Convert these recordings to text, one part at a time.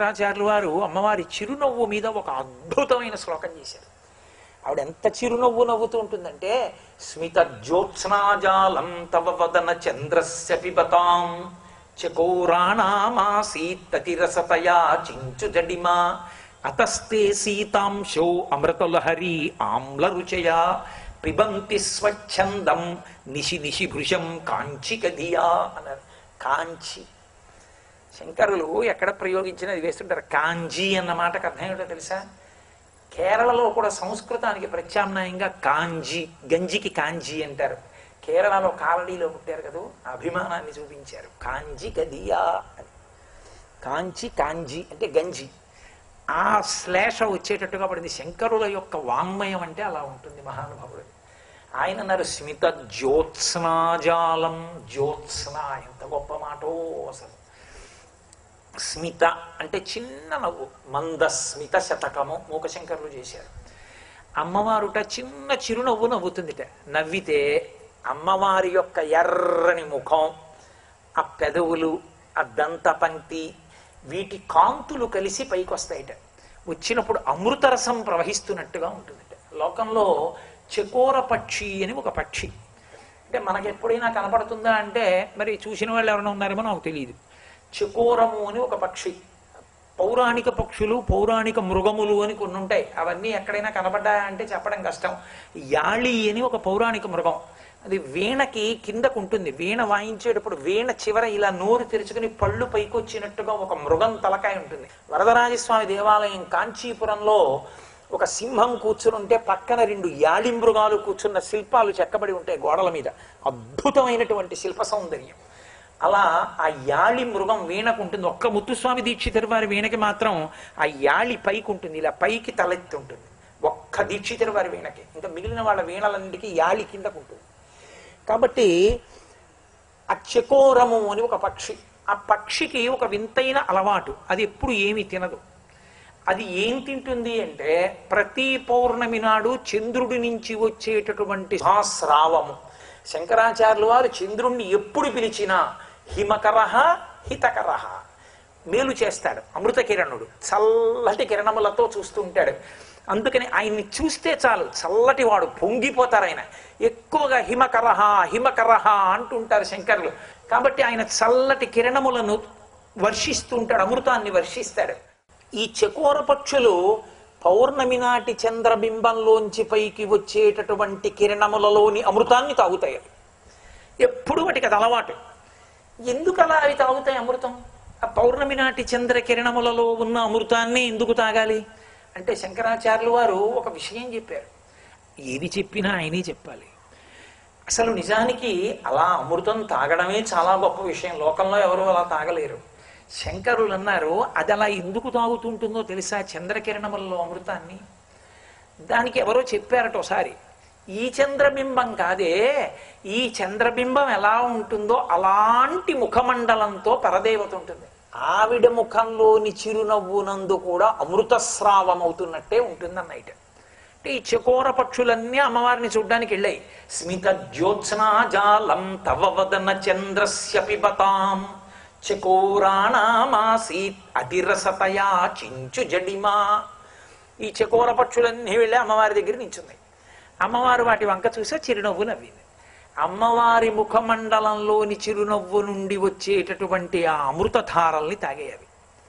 శంకరాచార్యులు వారు అమ్మవారి చిరునవ్వు మీద ఒక అద్భుతమైన శ్లోకం చేశారు ఆవిడ ఎంత చిరునవ్వు నవ్వుతూ ఉంటుందంటే స్మిత జ్యోత్స్నాజాలం తవ వదన చంద్రస్య పిబతాం చకోరాణామాసీత్తతిరసతయా చించు జడిమా అతస్తే సీతాంశో అమృతలహరి ఆమ్ల రుచయా పిబంతి స్వచ్ఛందం నిశి నిశి భృశం కాంచి కదియా అన్నారు కాంచి శంకరులు ఎక్కడ ప్రయోగించినది వేస్తుంటారు కాంజీ అన్న మాటకు అర్థం ఏమిటో తెలుసా కేరళలో కూడా సంస్కృతానికి ప్రత్యామ్నాయంగా కాంజీ గంజికి కాంజీ అంటారు కేరళలో కాలడీలో పుట్టారు కదా అభిమానాన్ని చూపించారు కాంజీ గదియా అని కాంచి కాంజీ అంటే గంజి ఆ శ్లేష వచ్చేటట్టుగా పడింది శంకరుల యొక్క వాంగ్మయం అంటే అలా ఉంటుంది మహానుభావుడు ఆయన అన్నారు స్మిత జ్యోత్స్నాజాలం జ్యోత్స్న ఎంత గొప్ప మాటో అసలు స్మిత అంటే చిన్న నవ్వు మందస్మిత శతకము మూకశంకరులు చేశారు అమ్మవారుట చిన్న చిరునవ్వు నవ్వుతుందిట నవ్వితే అమ్మవారి యొక్క ఎర్రని ముఖం ఆ పెదవులు ఆ దంత పంక్తి వీటి కాంతులు కలిసి పైకి వస్తాయిట వచ్చినప్పుడు అమృతరసం ప్రవహిస్తున్నట్టుగా ఉంటుందిట లోకంలో చకోర పక్షి అని ఒక పక్షి అంటే మనకి ఎప్పుడైనా కనపడుతుందా అంటే మరి చూసిన వాళ్ళు ఎవరైనా ఉన్నారేమో నాకు తెలియదు చకోరము అని ఒక పక్షి పౌరాణిక పక్షులు పౌరాణిక మృగములు అని కొన్ని ఉంటాయి అవన్నీ ఎక్కడైనా కనబడ్డాయా అంటే చెప్పడం కష్టం యాళి అని ఒక పౌరాణిక మృగం అది వీణకి కిందకు ఉంటుంది వీణ వాయించేటప్పుడు వీణ చివర ఇలా నోరు తెరుచుకుని పళ్ళు పైకి వచ్చినట్టుగా ఒక మృగం తలకాయ ఉంటుంది వరదరాజస్వామి దేవాలయం కాంచీపురంలో ఒక సింహం కూర్చుని ఉంటే పక్కన రెండు యాళి మృగాలు కూర్చున్న శిల్పాలు చెక్కబడి ఉంటాయి గోడల మీద అద్భుతమైనటువంటి శిల్ప సౌందర్యం అలా ఆ యాళి మృగం వీణకు ఉంటుంది ఒక్క ముత్తుస్వామి దీక్షితరి వారి వీణకి మాత్రం ఆ యాళి పైకి ఉంటుంది ఇలా పైకి తలెత్తి ఉంటుంది ఒక్క దీక్షితరి వారి వీణకి ఇంకా మిగిలిన వాళ్ళ వీణలన్నిటికీ యాళి కిందకు ఉంటుంది కాబట్టి ఆ చకోరము అని ఒక పక్షి ఆ పక్షికి ఒక వింతైన అలవాటు అది ఎప్పుడు ఏమి తినదు అది ఏం తింటుంది అంటే ప్రతి పౌర్ణమి నాడు చంద్రుడి నుంచి వచ్చేటటువంటి స్రావము శంకరాచార్యుల వారు చంద్రుణ్ణి ఎప్పుడు పిలిచినా హిమకరహ హితకరహ మేలు చేస్తాడు అమృత కిరణుడు చల్లటి కిరణములతో చూస్తూ ఉంటాడు అందుకని ఆయన్ని చూస్తే చాలు చల్లటి వాడు పొంగిపోతారు ఆయన ఎక్కువగా హిమకరహ హిమకరహ అంటుంటారు శంకరులు కాబట్టి ఆయన చల్లటి కిరణములను వర్షిస్తూ ఉంటాడు అమృతాన్ని వర్షిస్తాడు ఈ చకోర పక్షులు పౌర్ణమి నాటి చంద్రబింబంలోంచి పైకి వచ్చేటటువంటి కిరణములలోని అమృతాన్ని తాగుతాయి అవి. ఎప్పుడు వాటికి అది అలవాటు ఎందుకు అలా అవి తాగుతాయి అమృతం ఆ పౌర్ణమి నాటి చంద్ర కిరణములలో ఉన్న అమృతాన్ని ఎందుకు తాగాలి అంటే శంకరాచార్యులు వారు ఒక విషయం చెప్పారు ఏది చెప్పినా ఆయనే చెప్పాలి అసలు నిజానికి అలా అమృతం తాగడమే చాలా గొప్ప విషయం లోకంలో ఎవరు అలా తాగలేరు శంకరులు అన్నారు అది అలా ఎందుకు తాగుతుంటుందో తెలుసా చంద్రకిరణములలో అమృతాన్ని దానికి ఎవరో చెప్పారట ఒకసారి ఈ చంద్రబింబం కాదే ఈ చంద్రబింబం ఎలా ఉంటుందో అలాంటి ముఖమండలంతో పరదేవత ఉంటుంది ఆవిడ ముఖంలోని చిరునవ్వునందు కూడా అమృత స్రావం అవుతున్నట్టే ఉంటుందన్నైట అంటే ఈ చకోర పక్షులన్నీ అమ్మవారిని చూడ్డానికి వెళ్ళాయి స్మిత జ్యోత్స్నాజాలం తవ వదన చంద్రస్య పిబతాం చకోరాణామాసీత్ అతిరసతయా చించు జడిమా ఈ చకోర పక్షులన్నీ వెళ్ళి అమ్మవారి దగ్గర నించున్నాయి అమ్మవారు వాటి వంక చూసే చిరునవ్వు నవ్వింది అమ్మవారి ముఖమండలంలోని చిరునవ్వు నుండి వచ్చేటటువంటి ఆ అమృతధారల్ని తాగేయవి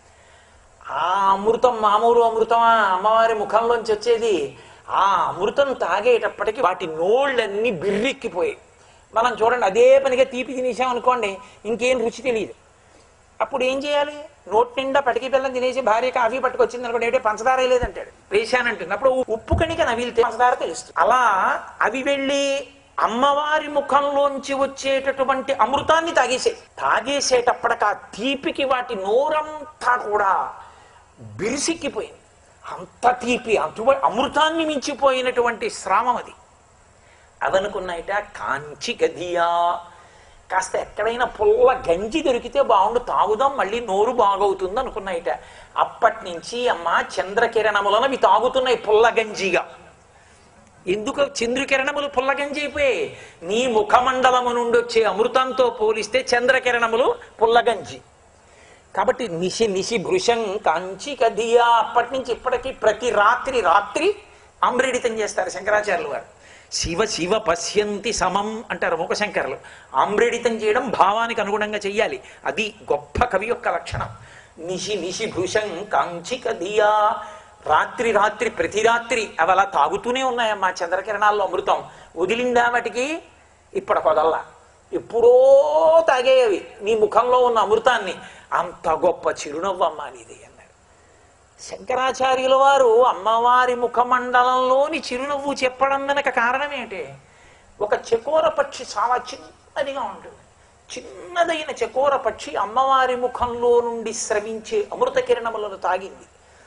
ఆ అమృతం మామూలు అమృతమా అమ్మవారి ముఖంలోంచి వచ్చేది ఆ అమృతం తాగేటప్పటికి వాటి నోళ్ళన్నీ బిర్రెక్కిపోయాయి మనం చూడండి అదే పనిగా తీపి తినేసాం అనుకోండి ఇంకేం రుచి తెలియదు అప్పుడు ఏం చేయాలి నోటి నిండా పటికి బెల్లం తినేసి భార్య కాఫీ పట్టుకొచ్చింది అనుకోండి ఏంటంటే పంచదార లేదంటాడు వేశానంటుంది అప్పుడు ఉప్పు కణిక నవిలితే పంచదార తెలుస్తుంది అలా అవి వెళ్ళి అమ్మవారి ముఖంలోంచి వచ్చేటటువంటి అమృతాన్ని తాగేసాయి తాగేసేటప్పటికి ఆ తీపికి వాటి నోరంతా కూడా బిరిసిక్కిపోయింది అంత తీపి అటువంటి అమృతాన్ని మించిపోయినటువంటి శ్రామం అది అవనుకున్నాయిట కాంచి గదియా కాస్త ఎక్కడైనా పుల్ల గంజి దొరికితే బాగుండు తాగుదాం మళ్ళీ నోరు బాగవుతుంది అనుకున్నాయిట అప్పటి నుంచి అమ్మ చంద్రకిరణములను అవి తాగుతున్నాయి పుల్ల గంజిగా ఎందుకు చంద్రకిరణములు పుల్లగంజి అయిపోయాయి నీ ముఖమండలము నుండి వచ్చే అమృతంతో పోలిస్తే చంద్రకిరణములు పుల్లగంజి కాబట్టి నిశి నిశి భృశం కాంచి కదియా అప్పటి నుంచి ఇప్పటికీ ప్రతి రాత్రి రాత్రి ఆమ్రేడితం చేస్తారు శంకరాచార్యులు వారు శివ శివ పశ్యంతి సమం అంటారు మూకశంకరులు ఆమ్రేడితం చేయడం భావానికి అనుగుణంగా చెయ్యాలి అది గొప్ప కవి యొక్క లక్షణం నిశి నిశి భృశం కాంచి కదియా రాత్రి రాత్రి ప్రతి రాత్రి అవి అలా తాగుతూనే ఉన్నాయమ్మా చంద్రకిరణాల్లో అమృతం వదిలిందా వాటికి ఇప్పటి కొదల్లా ఎప్పుడో తాగేవి నీ ముఖంలో ఉన్న అమృతాన్ని అంత గొప్ప చిరునవ్వమ్మా నీది అన్నాడు శంకరాచార్యుల వారు అమ్మవారి ముఖమండలంలోని చిరునవ్వు చెప్పడం వెనక కారణం ఏంటి ఒక చకోర పక్షి చాలా చిన్నదిగా ఉంటుంది చిన్నదైన చకోర పక్షి అమ్మవారి ముఖంలో నుండి స్రవించే అమృత కిరణములను తాగింది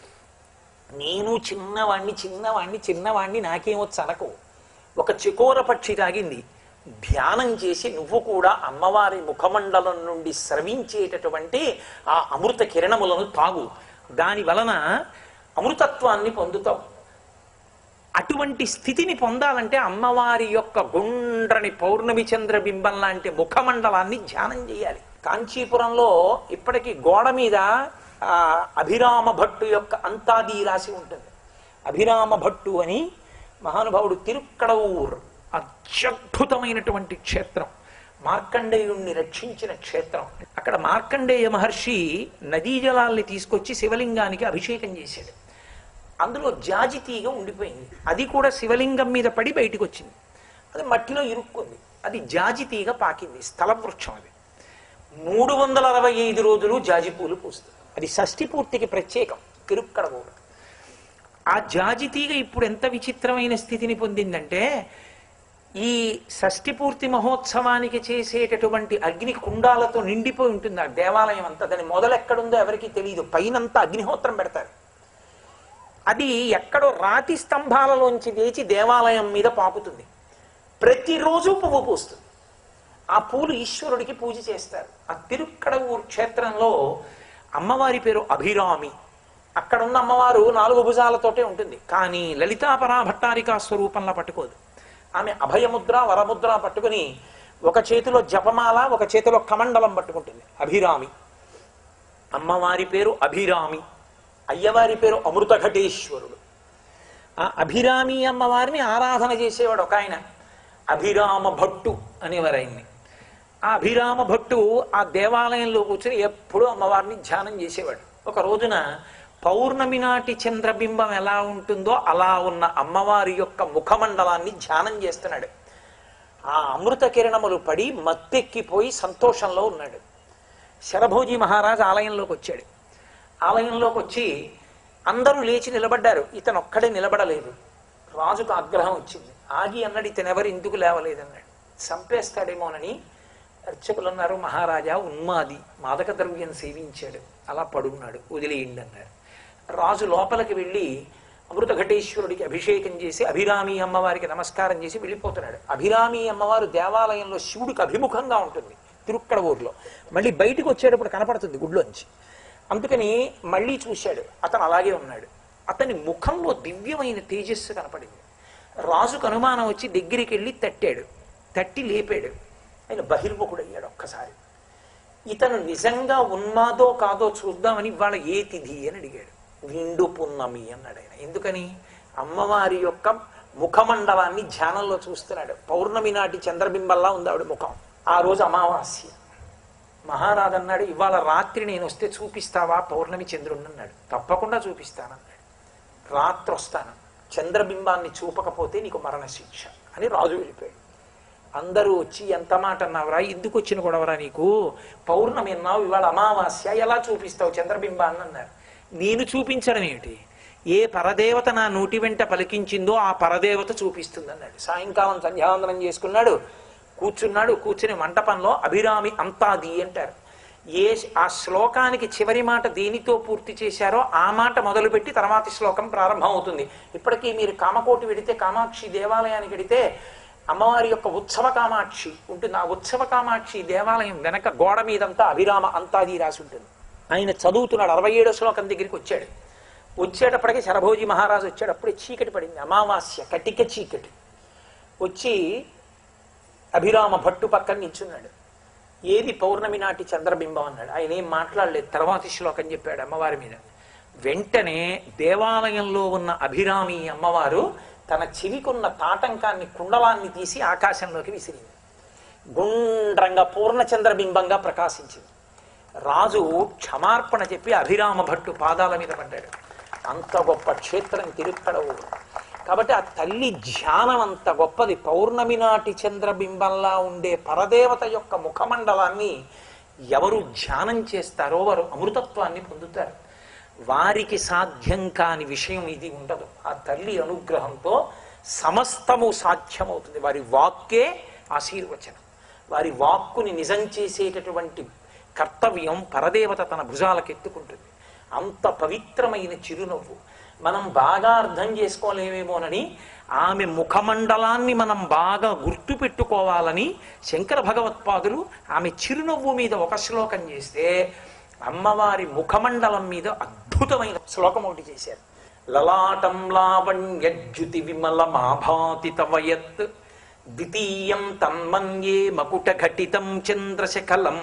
నేను చిన్నవాణ్ణి చిన్నవాణ్ణి చిన్నవాణ్ణి నాకేమొచ్చు అనకు ఒక చకోర పక్షి తాగింది ధ్యానం చేసి నువ్వు కూడా అమ్మవారి ముఖమండలం నుండి స్రవించేటటువంటి ఆ అమృత కిరణములను తాగు దాని వలన అమృతత్వాన్ని పొందుతావు అటువంటి స్థితిని పొందాలంటే అమ్మవారి యొక్క గుండ్రని పౌర్ణమి చంద్ర బింబం లాంటి ముఖమండలాన్ని ధ్యానం చేయాలి కాంచీపురంలో ఇప్పటికీ గోడ మీద ఆ, అభిరామ భట్టు యొక్క అంతాది రాసి ఉంటుంది అభిరామ భట్టు అని మహానుభావుడు తిరుక్కడవూర్ అత్యద్భుతమైనటువంటి క్షేత్రం మార్కండేయుణ్ణి రక్షించిన క్షేత్రం అక్కడ మార్కండేయ మహర్షి నదీ జలాల్ని తీసుకొచ్చి శివలింగానికి అభిషేకం చేశాడు అందులో జాజి తీగ ఉండిపోయింది అది కూడా శివలింగం మీద పడి బయటికి వచ్చింది అది మట్టిలో ఇరుక్కుంది అది జాజి తీగ పాకింది స్థల వృక్షం అది మూడు వందల అరవై ఐదు రోజులు జాజి పూలు పూస్తుంది అది షష్ఠి పూర్తికి ప్రత్యేకం తిరుక్కడగూడ ఆ జాజి తీగ ఇప్పుడు ఎంత విచిత్రమైన స్థితిని పొందిందంటే ఈ షష్ఠి పూర్తి మహోత్సవానికి చేసేటటువంటి అగ్ని కుండాలతో నిండిపోయి ఉంటుంది ఆ దేవాలయం అంతా దాని మొదలు ఎక్కడుందో ఎవరికీ తెలియదు పైనంతా అగ్నిహోత్రం పెడతారు అది ఎక్కడో రాతి స్తంభాలలోంచి లేచి దేవాలయం మీద పాకుతుంది ప్రతిరోజు పువ్వు పూస్తుంది ఆ పూలు ఈశ్వరుడికి పూజ చేస్తారు ఆ తిరుక్కడవూరు క్షేత్రంలో అమ్మవారి పేరు అభిరామి అక్కడ ఉన్న అమ్మవారు నాలుగు భుజాలతోటే ఉంటుంది కానీ లలితాపరా భట్టారికా స్వరూపంలో పట్టుకోదు ఆమె అభయముద్ర వరముద్ర పట్టుకుని ఒక చేతిలో జపమాల ఒక చేతిలో కమండలం పట్టుకుంటుంది అభిరామి అమ్మవారి పేరు అభిరామి అయ్యవారి పేరు అమృత ఘటేశ్వరుడు ఆ అభిరామి అమ్మవారిని ఆరాధన చేసేవాడు ఒక ఆయన అభిరామ భట్టు అనేవారు ఆయన్ని ఆ అభిరామ భట్టు ఆ దేవాలయంలో కూర్చొని ఎప్పుడూ అమ్మవారిని ధ్యానం చేసేవాడు ఒక రోజున పౌర్ణమి నాటి చంద్రబింబం ఎలా ఉంటుందో అలా ఉన్న అమ్మవారి యొక్క ముఖమండలాన్ని ధ్యానం చేస్తున్నాడు ఆ అమృత కిరణములు పడి మత్తెక్కిపోయి సంతోషంలో ఉన్నాడు శరభోజీ మహారాజు ఆలయంలోకి వచ్చాడు ఆలయంలోకి వచ్చి అందరూ లేచి నిలబడ్డారు ఇతను ఒక్కడే నిలబడలేదు రాజుకు ఆగ్రహం వచ్చింది ఆగి అన్నాడు ఇతను ఎవరు ఎందుకు లేవలేదన్నాడు చంపేస్తాడేమోనని అర్చకులు అన్నారు మహారాజా ఉన్మాది మాదక ద్రవ్యం సేవించాడు అలా పడున్నాడు వదిలేయండి అన్నారు రాజు లోపలికి వెళ్ళి అమృత ఘటేశ్వరుడికి అభిషేకం చేసి అభిరామి అమ్మవారికి నమస్కారం చేసి వెళ్ళిపోతున్నాడు అభిరామి అమ్మవారు దేవాలయంలో శివుడికి అభిముఖంగా ఉంటుంది తిరుక్కడవూరులో మళ్ళీ బయటికి వచ్చేటప్పుడు కనపడుతుంది గుడ్లోంచి అందుకని మళ్ళీ చూశాడు అతను అలాగే ఉన్నాడు అతని ముఖంలో దివ్యమైన తేజస్సు కనపడింది రాజుకు అనుమానం వచ్చి దగ్గరికి వెళ్ళి తట్టాడు తట్టి లేపాడు ఆయన బహిర్ముఖుడయ్యాడు ఒక్కసారి ఇతను నిజంగా ఉన్నాదో కాదో చూద్దామని ఇవాళ ఏ తిథి అని అడిగాడు నిండు పున్నమి అన్నాడు ఆయన ఎందుకని అమ్మవారి యొక్క ముఖమండలాన్ని ధ్యానంలో చూస్తున్నాడు పౌర్ణమి నాటి చంద్రబింబల్లా ఉంది ఆవిడ ముఖం ఆ రోజు అమావాస్య మహారాజు అన్నాడు ఇవాళ రాత్రి నేను వస్తే చూపిస్తావా పౌర్ణమి చంద్రుడిని అన్నాడు తప్పకుండా చూపిస్తానన్నాడు రాత్రి వస్తాను చంద్రబింబాన్ని చూపకపోతే నీకు మరణశిక్ష అని రాజు వెళ్ళిపోయాడు అందరూ వచ్చి ఎంత మాట అన్నావురా ఎందుకు వచ్చిన గొడవరా నీకు పౌర్ణమి అన్నావు ఇవాళ అమావాస్య ఎలా చూపిస్తావు చంద్రబింబాన్ని అన్నారు నేను చూపించడం ఏమిటి ఏ పరదేవత నా నోటి వెంట పలికించిందో ఆ పరదేవత చూపిస్తుంది అన్నాడు సాయంకాలం సంధ్యావందనం చేసుకున్నాడు కూర్చున్నాడు కూర్చుని మంటపంలో అభిరామి అంతాది అంటారు ఏ ఆ శ్లోకానికి చివరి మాట దేనితో పూర్తి చేశారో ఆ మాట మొదలుపెట్టి తర్వాతి శ్లోకం ప్రారంభం అవుతుంది ఇప్పటికీ మీరు కామకోటి వెడితే కామాక్షి దేవాలయానికి వెడితే అమ్మవారి యొక్క ఉత్సవ కామాక్షి ఉంటుంది ఆ ఉత్సవ కామాక్షి దేవాలయం వెనక గోడ మీదంతా అభిరామ అంతాది రాసి ఉంటుంది ఆయన చదువుతున్నాడు అరవై ఏడో శ్లోకం దగ్గరికి వచ్చాడు వచ్చేటప్పటికి శరభోజీ మహారాజు వచ్చాడు అప్పుడే చీకటి పడింది అమావాస్య కటిక చీకటి వచ్చి అభిరామ భట్టు పక్కన నిల్చున్నాడు ఏది పౌర్ణమి నాటి చంద్రబింబం అన్నాడు ఆయన ఏం మాట్లాడలేదు తర్వాతి శ్లోకం చెప్పాడు అమ్మవారి మీద వెంటనే దేవాలయంలో ఉన్న అభిరామి అమ్మవారు తన చెవికున్న తాటంకాన్ని కుండలాన్ని తీసి ఆకాశంలోకి విసిరింది గుండ్రంగా పూర్ణచంద్ర బింబంగా ప్రకాశించింది రాజు క్షమార్పణ చెప్పి అభిరామ భట్టు పాదాల మీద పడ్డాడు అంత గొప్ప క్షేత్రం తిరుక్కడవు కాబట్టి ఆ తల్లి ధ్యానం అంత గొప్పది పౌర్ణమి నాటి చంద్రబింబంలా ఉండే పరదేవత యొక్క ముఖమండలాన్ని ఎవరు ధ్యానం చేస్తారో వారు అమృతత్వాన్ని పొందుతారు వారికి సాధ్యం కాని విషయం ఇది ఉండదు ఆ తల్లి అనుగ్రహంతో సమస్తము సాధ్యమవుతుంది వారి వాక్కే ఆశీర్వచనం వారి వాక్కుని నిజం చేసేటటువంటి కర్తవ్యం పరదేవత తన భుజాలకెత్తుకుంటుంది అంత పవిత్రమైన చిరునవ్వు మనం బాగా అర్థం చేసుకోలేమేమోనని ఆమె ముఖమండలాన్ని మనం బాగా గుర్తు పెట్టుకోవాలని శంకర భగవత్పాదులు ఆమె చిరునవ్వు మీద ఒక శ్లోకం చేస్తే అమ్మవారి ముఖమండలం మీద అద్భుతమైన శ్లోకం ఒకటి చేశారు లలాటం లావణ్యజ్యుతి విమలమాభాతి తవయత్ ద్వితీయం తన్మన్యే మకుట ఘటితం చంద్రశకలం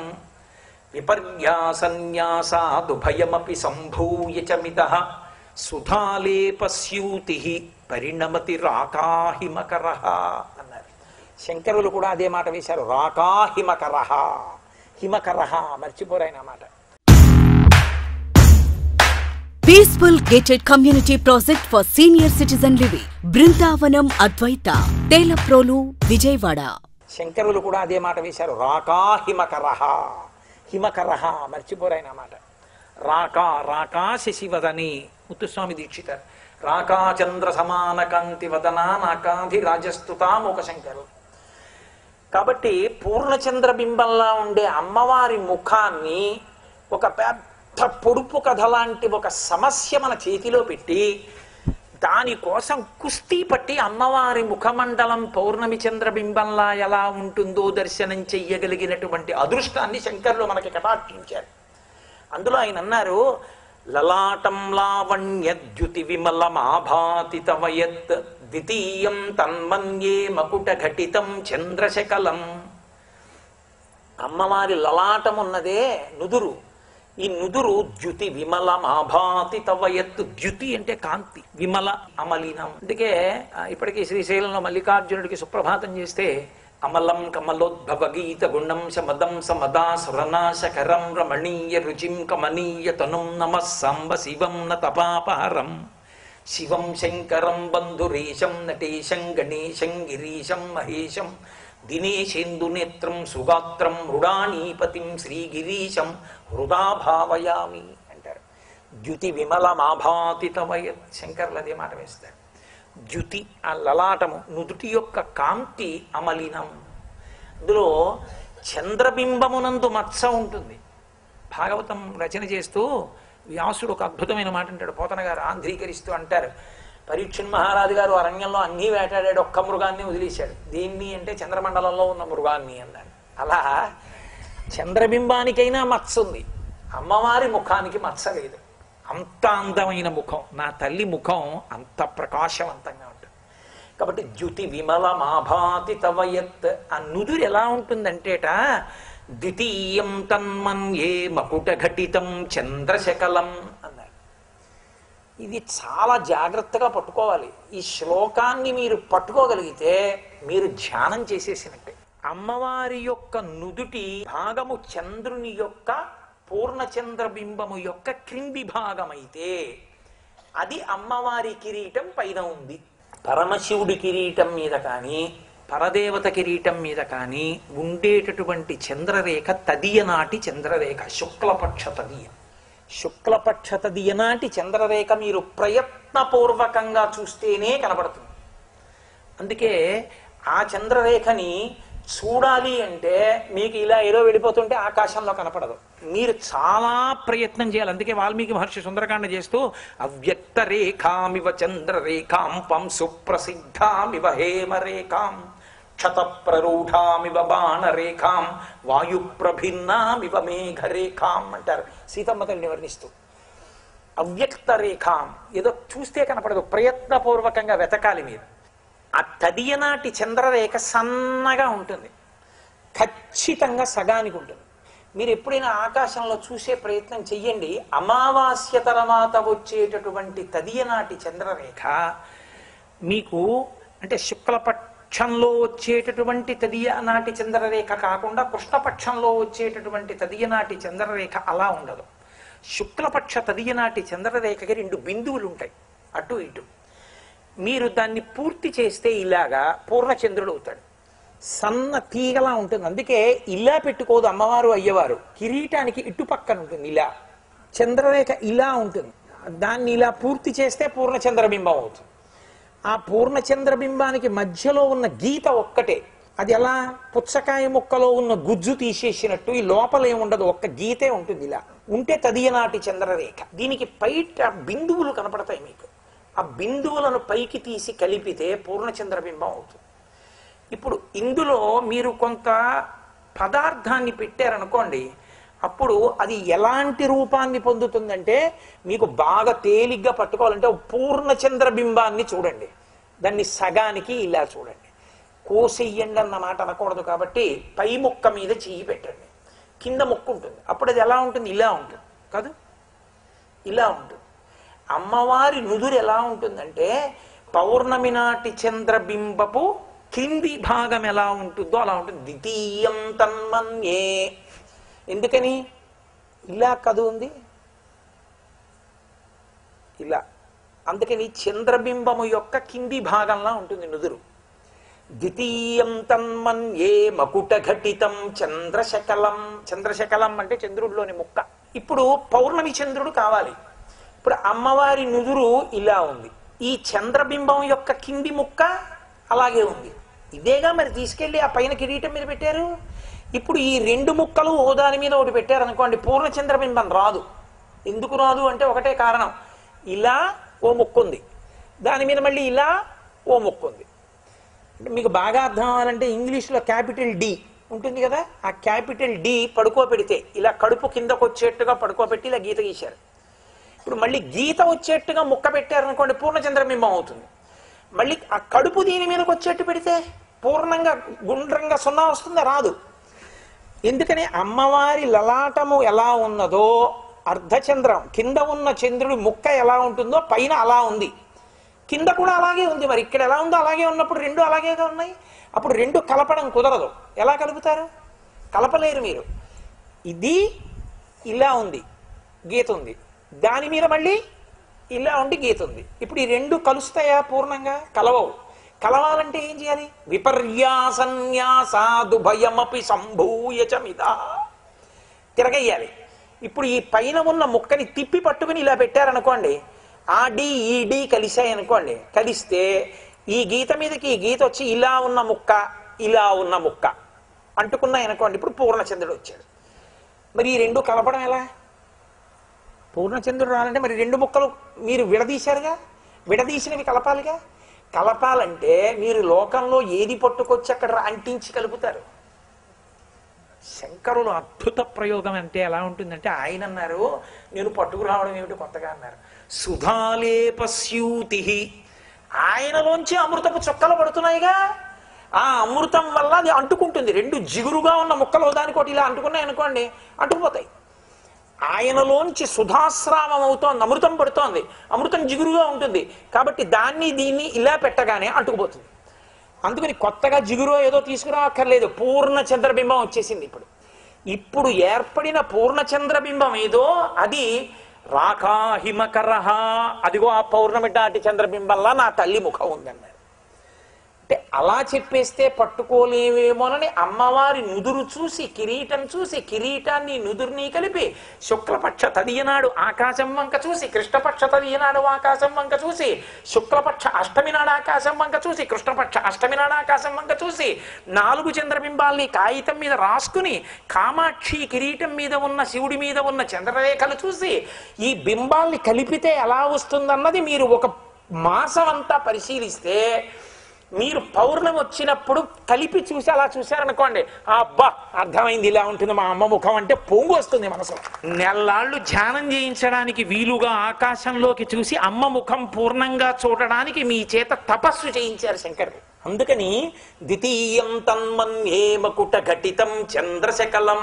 విపర్యాసన్యాసాదుభయమపి సంభూయ చ మిత సుధాలేపస్యూతి పరిణమతి రాకాహిమకర అన్నారు శంకరులు కూడా అదే మాట వేశారు రాకాహిమకర హిమకర మర్చిపోరాయన మాట peaceful gated community project for senior citizen living Brindavanam Advaita Telaprolu Vijayawada శంకరులు కూడా అదే మాట వేశారు రాకా హిమకర హిమకర మర్చిపోరాయన మాట రాకా రాకా శశివదని ముత్తుస్వామి దీక్షితారు రాకా చంద్ర సమాన కాంతి వదన నాకాధి రాజస్తుతాముఖ శంకరు కాబట్టి పూర్ణచంద్ర బింబంలా ఉండే అమ్మవారి ముఖాన్ని ఒక పెద్ద పొడుపు కథ లాంటి ఒక సమస్య మన చేతిలో పెట్టి దానికోసం కుస్తీ పట్టి అమ్మవారి ముఖమండలం పౌర్ణమి చంద్రబింబంలా ఎలా ఉంటుందో దర్శనం చెయ్యగలిగినటువంటి అదృష్టాన్ని శంకర్లు మనకి కటాక్షించారు అందులో ఆయన అన్నారు లలాటం లావణ్యద్యుతి విమలమాభాతి తవయత్ ద్వితీయం తన్మన్యే మకుట ఘటితం చంద్రశకలం అమ్మవారి లలాటం ఉన్నదే నుదురు ఈ నుదురు ద్యుతి విమలమాభాతి తవయత్ ద్యుతి అంటే కాంతి విమల అమలినం అందుకే ఆ, ఇప్పటికీ శ్రీశైలంలో మల్లికార్జునుడికి సుప్రభాతం చేస్తే అమలం కమలోద్భవ గీత గుణం శమదం సమదా సురనాశకరం రమణీయ రుచిం కమనీయ తనుం నమ సాంబ శివం న తపాపహరం శివం శంకరం బంధురీశం నటేశం గణేశం గిరీశం మహేశం దినేశేందు నేత్రం సుగాత్రం మృడానీపతిం శ్రీగిరీశం హృదా భావయామి అంటారు ద్యుతి విమలమాభాతి తవయ శంకర్లు అదే మాట వేస్తారు ద్యుతి ఆ లలాటము నుదుటి యొక్క కాంతి అమలినం అందులో చంద్రబింబమునందు మత్స ఉంటుంది భాగవతం రచన చేస్తూ వ్యాసుడు ఒక అద్భుతమైన మాట అంటాడు పోతన గారు ఆంధ్రీకరిస్తూ అంటారు పరీక్షణ్ మహారాజు గారు అరణ్యంలో అన్నీ వేటాడాడు ఒక్క మృగాన్ని వదిలేశాడు దీన్ని అంటే చంద్రమండలంలో ఉన్న మృగాన్ని అన్నాడు అలా చంద్రబింబానికైనా మత్స ఉంది అమ్మవారి ముఖానికి మత్స లేదు అంత అందమైన ముఖం నా తల్లి ముఖం అంత ప్రకాశవంతంగా ఉంటుంది కాబట్టి ద్యుతి విమల మాభాతి తవయత్ ఆ నుదురు ఎలా ఉంటుందంటేట ద్వితీయం తన్మన్యే మకుట ఘటితం చంద్రశకలం అన్నారు ఇది చాలా జాగ్రత్తగా పట్టుకోవాలి ఈ శ్లోకాన్ని మీరు పట్టుకోగలిగితే మీరు ధ్యానం చేసేసినట్టే అమ్మవారి యొక్క నుదుటి భాగము చంద్రుని యొక్క పూర్ణచంద్ర బింబము యొక్క క్రింది భాగమైతే అది అమ్మవారి కిరీటం పైన ఉంది పరమశివుడి కిరీటం మీద కానీ పరదేవత కిరీటం మీద కానీ ఉండేటటువంటి చంద్రరేఖ తదియనాటి చంద్రరేఖ శుక్లపక్ష తదియ శుక్లపక్ష తదియనాటి చంద్రరేఖ మీరు ప్రయత్నపూర్వకంగా చూస్తేనే కనబడుతుంది అందుకే ఆ చంద్రరేఖని చూడాలి అంటే మీకు ఇలా ఏదో వెళ్ళిపోతుంటే ఆకాశంలో కనపడదు మీరు చాలా ప్రయత్నం చేయాలి అందుకే వాల్మీకి మహర్షి సుందరకాండ చేస్తూ అవ్యక్త రేఖామివ చంద్రరేఖాం పం సుప్రసిద్ధామివ హేమరేఖాం క్షత ప్రరూఢామివ బాణరేఖాం వాయు ప్రభిన్నామివ మేఘరేఖాం అంటారు సీతమ్మ తల్లిని వర్ణిస్తూ అవ్యక్త రేఖాం ఏదో చూస్తే కనపడదు ప్రయత్నపూర్వకంగా వెతకాలి మీరు ఆ తదియనాటి చంద్రరేఖ సన్నగా ఉంటుంది ఖచ్చితంగా ఖచ్చితంగా సగానికి ఉంటుంది మీరు ఎప్పుడైనా ఆకాశంలో చూసే ప్రయత్నం చెయ్యండి అమావాస్య తర్వాత వచ్చేటటువంటి తదియనాటి చంద్రరేఖ మీకు అంటే శుక్లపక్షంలో వచ్చేటటువంటి తదియనాటి చంద్రరేఖ కాకుండా కృష్ణపక్షంలో వచ్చేటటువంటి తదియనాటి చంద్రరేఖ అలా ఉండదు శుక్లపక్ష తదియనాటి చంద్రరేఖకి రెండు బిందువులు ఉంటాయి అటు ఇటు మీరు దాన్ని పూర్తి చేస్తే ఇలాగా పూర్ణచంద్రుడు అవుతాడు సన్న తీగలా ఉంటుంది అందుకే ఇలా పెట్టుకోదు అమ్మవారు అయ్యవారు కిరీటానికి ఇటు పక్కన ఉంటుంది ఇలా చంద్రరేఖ ఇలా ఉంటుంది దాన్ని ఇలా పూర్తి చేస్తే పూర్ణ చంద్రబింబం అవుతుంది ఆ పూర్ణ చంద్రబింబానికి మధ్యలో ఉన్న గీత ఒక్కటే అది ఎలా పుచ్చకాయ ముక్కలో ఉన్న గుజ్జు తీసేసినట్టు ఈ లోపల ఏముండదు ఒక్క గీతే ఉంటుంది ఇలా ఉంటే తదియనాటి చంద్రరేఖ దీనికి పైట బిందువులు కనపడతాయి మీకు ఆ బిందువులను పైకి తీసి కలిపితే పూర్ణ చంద్రబింబం అవుతుంది ఇప్పుడు ఇందులో మీరు కొంత పదార్థాన్ని పెట్టారనుకోండి అప్పుడు అది ఎలాంటి రూపాన్ని పొందుతుందంటే మీకు బాగా తేలిగ్గా పట్టుకోవాలంటే ఒక పూర్ణ చంద్రబింబాన్ని చూడండి దాన్ని సగానికి ఇలా చూడండి కోసెయ్యండి అన్న మాట అనకూడదు కాబట్టి పై ముక్క మీద చెయ్యి పెట్టండి కింద ముక్క ఉంటుంది అప్పుడు అది ఎలా ఉంటుంది ఇలా ఉంటుంది కాదు ఇలా ఉంటుంది అమ్మవారి నుదురు ఎలా ఉంటుందంటే పౌర్ణమి నాటి చంద్రబింబపు క్రింది భాగం ఎలా ఉంటుందో అలా ఉంటుంది ద్వితీయం తన్మన్యే ఎందుకని ఇలా కదు ఉంది ఇలా అందుకని చంద్రబింబము యొక్క కింది భాగంలా ఉంటుంది నుదురు ద్వితీయం తన్మన్యే మకుట ఘటితం చంద్రశకలం చంద్రశకలం అంటే చంద్రుడిలోని ముక్క ఇప్పుడు పౌర్ణమి చంద్రుడు కావాలి ఇప్పుడు అమ్మవారి నుదురు ఇలా ఉంది ఈ చంద్రబింబం యొక్క కింది ముక్క అలాగే ఉంది ఇదేగా మరి తీసుకెళ్లి ఆ పైన కిరీటం మీద పెట్టారు ఇప్పుడు ఈ రెండు ముక్కలు ఓ దాని మీద ఒకటి పెట్టారు అనుకోండి పూర్ణ చంద్రబింబం రాదు ఎందుకు రాదు అంటే ఒకటే కారణం ఇలా ఓ ముక్కు ఉంది దాని మీద మళ్ళీ ఇలా ఓ ముక్కు ఉంది అంటే మీకు బాగా అర్థం అవ్వాలంటే ఇంగ్లీష్లో క్యాపిటల్ డి ఉంటుంది కదా ఆ క్యాపిటల్ డి పడుకోబెడితే ఇలా కడుపు కిందకు వచ్చేట్టుగా పడుకోబెట్టి ఇలా గీత గీశారు ఇప్పుడు మళ్ళీ గీత వచ్చేట్టుగా ముక్క పెట్టారనుకోండి పూర్ణచంద్రబింబం అవుతుంది మళ్ళీ ఆ కడుపు దీని మీదకి వచ్చేట్టు పెడితే పూర్ణంగా గుండ్రంగా సున్నా వస్తుందా రాదు ఎందుకని అమ్మవారి లలాటము ఎలా ఉన్నదో అర్ధచంద్రం కింద ఉన్న చంద్రుడి ముక్క ఎలా ఉంటుందో పైన అలా ఉంది కింద కూడా అలాగే ఉంది మరి ఇక్కడ ఎలా ఉందో అలాగే ఉన్నప్పుడు రెండు అలాగేగా ఉన్నాయి అప్పుడు రెండు కలపడం కుదరదు ఎలా కలుపుతారు కలపలేరు మీరు ఇది ఇలా ఉంది గీత ఉంది దాని మీద మళ్ళీ ఇలా ఉండి గీత ఉంది ఇప్పుడు ఈ రెండు కలుస్తాయా పూర్ణంగా కలవవు కలవాలంటే ఏం చేయాలి విపర్యాసన్యాసాదుభయమపి సంభూయ చమిద తిరగయ్యాలి ఇప్పుడు ఈ పైన ఉన్న ముక్కని తిప్పి పట్టుకుని ఇలా పెట్టారనుకోండి ఆ డి ఈ డి కలిసాయి అనుకోండి కలిస్తే ఈ గీత మీదకి ఈ గీత వచ్చి ఇలా ఉన్న ముక్క ఇలా ఉన్న ముక్క అంటుకున్నాయి అనుకోండి ఇప్పుడు పూర్ణచంద్రుడు వచ్చాడు మరి ఈ రెండు కలపడం ఎలా పూర్ణచంద్రుడు రాలంటే మరి రెండు ముక్కలు మీరు విడదీశారుగా విడదీసినవి కలపాలిగా కలపాలంటే మీరు లోకంలో ఏది పట్టుకొచ్చి అక్కడ అంటించి కలుపుతారు శంకరులు అద్భుత ప్రయోగం అంటే ఎలా ఉంటుందంటే ఆయన అన్నారు నేను పట్టుకురావడం ఏమిటి కొత్తగా అన్నారు సుధాలేపస్యూతి ఆయనలోంచి అమృతపు చుక్కలు పడుతున్నాయిగా ఆ అమృతం వల్ల అది అంటుకుంటుంది రెండు జిగురుగా ఉన్న ముక్కలు దానికోటి ఇలా అంటుకున్నాయి అనుకోండి అంటుకుపోతాయి ఆయనలోంచి సుధాస్రావం అవుతోంది అమృతం పడుతోంది అమృతం జిగురుగా ఉంటుంది కాబట్టి దాన్ని దీన్ని ఇలా పెట్టగానే అంటుకుపోతుంది అందుకని కొత్తగా జిగురు ఏదో తీసుకురాక్కర్లేదు పూర్ణ చంద్రబింబం వచ్చేసింది ఇప్పుడు ఇప్పుడు ఏర్పడిన పూర్ణ చంద్రబింబం ఏదో అది రాకాహిమకరహ అదిగో ఆ పౌర్ణమి దాటి చంద్రబింబంలా నా తల్లి ముఖం ఉందన్నారు అంటే అలా చెప్పేస్తే పట్టుకోలేమేమోనని అమ్మవారి నుదురు చూసి కిరీటం చూసి కిరీటాన్ని నుదురుని కలిపి శుక్లపక్ష తదియనాడు ఆకాశం వంక చూసి కృష్ణపక్ష తదియనాడు ఆకాశం వంక చూసి శుక్లపక్ష అష్టమి నాడు ఆకాశం వంక చూసి కృష్ణపక్ష అష్టమి నాడు ఆకాశం వంక చూసి నాలుగు చంద్రబింబాల్ని కాగితం మీద రాసుకుని కామాక్షి కిరీటం మీద ఉన్న శివుడి మీద ఉన్న చంద్రరేఖలు చూసి ఈ బింబాల్ని కలిపితే ఎలా వస్తుందన్నది మీరు ఒక మాసం అంతా పరిశీలిస్తే మీరు పౌర్ణమి వచ్చినప్పుడు కలిపి చూసి అలా చూశారనుకోండి అబ్బా అర్థమైంది ఇలా ఉంటుంది మా అమ్మ ముఖం అంటే పొంగు వస్తుంది మనసులో నెల్లాళ్ళు ధ్యానం చేయించడానికి వీలుగా ఆకాశంలోకి చూసి అమ్మ ముఖం పూర్ణంగా చూడడానికి మీ చేత తపస్సు చేయించారు శంకరుడు అందుకని ద్వితీయం తన్మన్యే మకుట ఘటితం చంద్రశకలం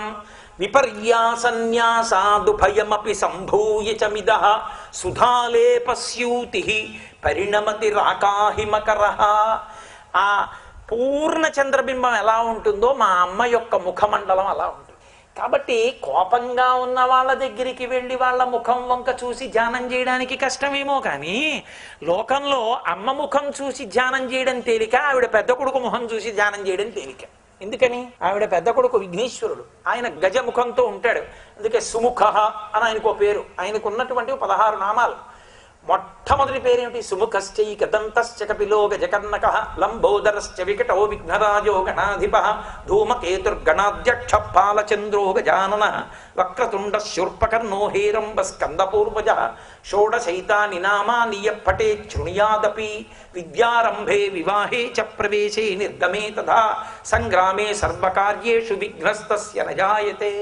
విపర్యాసన్యాసాదుభయమపి సంభూయ చమిద సుధాలేపస్యూతి పరిణమతి రాకాహిమకర ఆ పూర్ణ చంద్రబింబం ఎలా ఉంటుందో మా అమ్మ యొక్క ముఖమండలం అలా ఉంటుంది కాబట్టి కోపంగా ఉన్న వాళ్ళ దగ్గరికి వెళ్ళి వాళ్ళ ముఖం వంక చూసి ధ్యానం చేయడానికి కష్టమేమో కానీ లోకంలో అమ్మ ముఖం చూసి ధ్యానం చేయడం తేలిక ఆవిడ పెద్ద కొడుకు ముఖం చూసి ధ్యానం చేయడం తేలిక ఎందుకని ఆవిడ పెద్ద కొడుకు విఘ్నేశ్వరుడు ఆయన గజముఖంతో ఉంటాడు అందుకే సుముఖ అని ఆయనకు పేరు ఆయనకు ఉన్నటువంటి పదహారు నామాలు మొట్టమొదటి పేరేమిటి సుముఖశ్చైక దంతశ్చ కపిలో గజకర్ణక లంబోదరశ్చ వికటో విఘ్నరాజో గణాధిప ధూమకేతుర్గణాధ్యక్ష పాలచంద్రో గజానన వక్రతుండ శూర్పకర్ణో హేరంబ స్కందపూర్వజ షోడశైతాని నామాని యః పటే శృణుయాదపి విద్యారంభే వివాహే చ ప్రవేశే నిర్గమే తథా సంగ్రామే సర్వకార్యేషు విఘ్నస్తస్య నజాయతే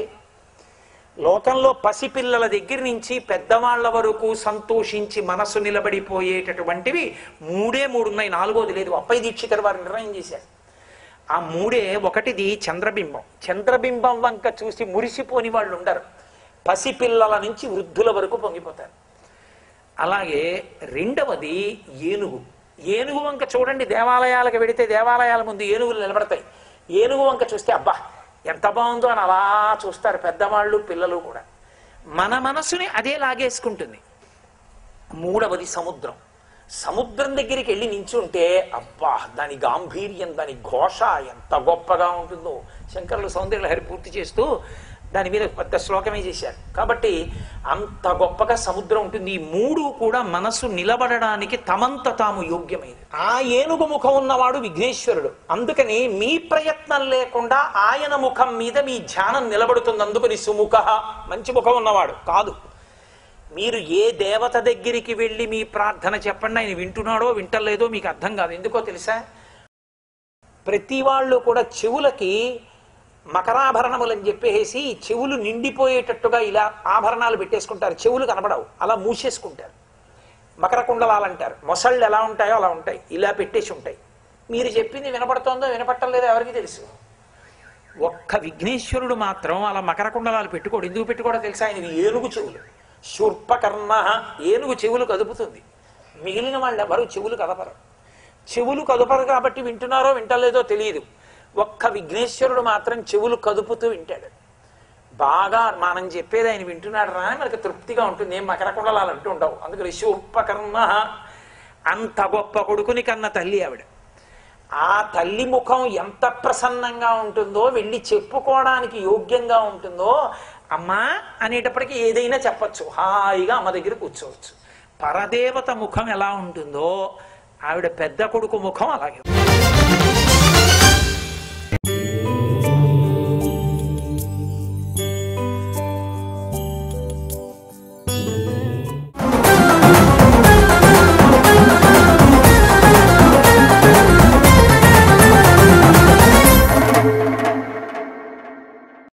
లోకంలో పసిపిల్లల దగ్గర నుంచి పెద్దవాళ్ల వరకు సంతోషించి మనసు నిలబడిపోయేటటువంటివి మూడే మూడు ఉన్నాయి నాలుగోది లేదు అప్పై దీక్షితర్ వారు నిర్ణయం చేశారు ఆ మూడే ఒకటిది చంద్రబింబం చంద్రబింబం వంక చూసి మురిసిపోని వాళ్ళు ఉండరు పసిపిల్లల నుంచి వృద్ధుల వరకు పొంగిపోతారు అలాగే రెండవది ఏనుగు ఏనుగు వంక చూడండి దేవాలయాలకు వెడితే దేవాలయాల ముందు ఏనుగులు నిలబడతాయి ఏనుగు వంక చూస్తే అబ్బా ఎంత బాగుందో అని అలా చూస్తారు పెద్దవాళ్ళు పిల్లలు కూడా మన మనసుని అదే లాగేసుకుంటుంది మూడవది సముద్రం సముద్రం దగ్గరికి వెళ్ళి నించుంటే అబ్బా దాని గాంభీర్యం దాని ఘోష ఎంత గొప్పగా ఉంటుందో శంకరులు సౌందర్యలహరి పూర్తి చేస్తూ దాని మీద పెద్ద శ్లోకమే చేశారు కాబట్టి అంత గొప్పగా సముద్రం ఉంటుంది ఈ మూడు కూడా మనసు నిలబడడానికి తమంత తాము యోగ్యమైనది ఆ ఏనుగు ముఖం ఉన్నవాడు విఘ్నేశ్వరుడు అందుకని మీ ప్రయత్నం లేకుండా ఆయన ముఖం మీద మీ ధ్యానం నిలబడుతుంది అందుకని సుముఖ మంచి ముఖం ఉన్నవాడు కాదు మీరు ఏ దేవత దగ్గరికి వెళ్ళి మీ ప్రార్థన చెప్పండి ఆయన వింటున్నాడో వింటలేదో మీకు అర్థం కాదు ఎందుకో తెలుసా ప్రతి వాళ్ళు కూడా చెవులకి మకరాభరణములు అని చెప్పేసి చెవులు నిండిపోయేటట్టుగా ఇలా ఆభరణాలు పెట్టేసుకుంటారు చెవులు కనబడవు అలా మూసేసుకుంటారు మకర కుండలాలు అంటారు మొసళ్ళు ఎలా ఉంటాయో అలా ఉంటాయి ఇలా పెట్టేసి ఉంటాయి మీరు చెప్పింది వినపడుతోందో వినపట్టలేదో ఎవరికి తెలుసు ఒక్క విఘ్నేశ్వరుడు మాత్రం అలా మకర కుండలాలు పెట్టుకోడు ఎందుకు పెట్టుకోవడం తెలుసా ఆయన ఏనుగు చెవులు శూర్పకర్ణ ఏనుగు చెవులు కదుపుతుంది మిగిలిన వాళ్ళు ఎవరు చెవులు కదపరు చెవులు కదపరు కాబట్టి వింటున్నారో వింటలేదో తెలియదు ఒక్క విఘ్నేశ్వరుడు మాత్రం చెవులు కదుపుతూ వింటాడు బాగా మనం చెప్పేది ఆయన వింటున్నాడు రా అని మనకి తృప్తిగా ఉంటుంది ఏం మకర కుండలాలు అంటూ ఉండవు అందుకని శూర్పకర్ణ అంత గొప్ప కొడుకుని కన్న తల్లి ఆవిడ ఆ తల్లి ముఖం ఎంత ప్రసన్నంగా ఉంటుందో వెళ్ళి చెప్పుకోవడానికి యోగ్యంగా ఉంటుందో అమ్మా అనేటప్పటికీ ఏదైనా చెప్పచ్చు హాయిగా అమ్మ దగ్గర కూర్చోవచ్చు పరదేవత ముఖం ఎలా ఉంటుందో ఆవిడ పెద్ద కొడుకు ముఖం అలాగే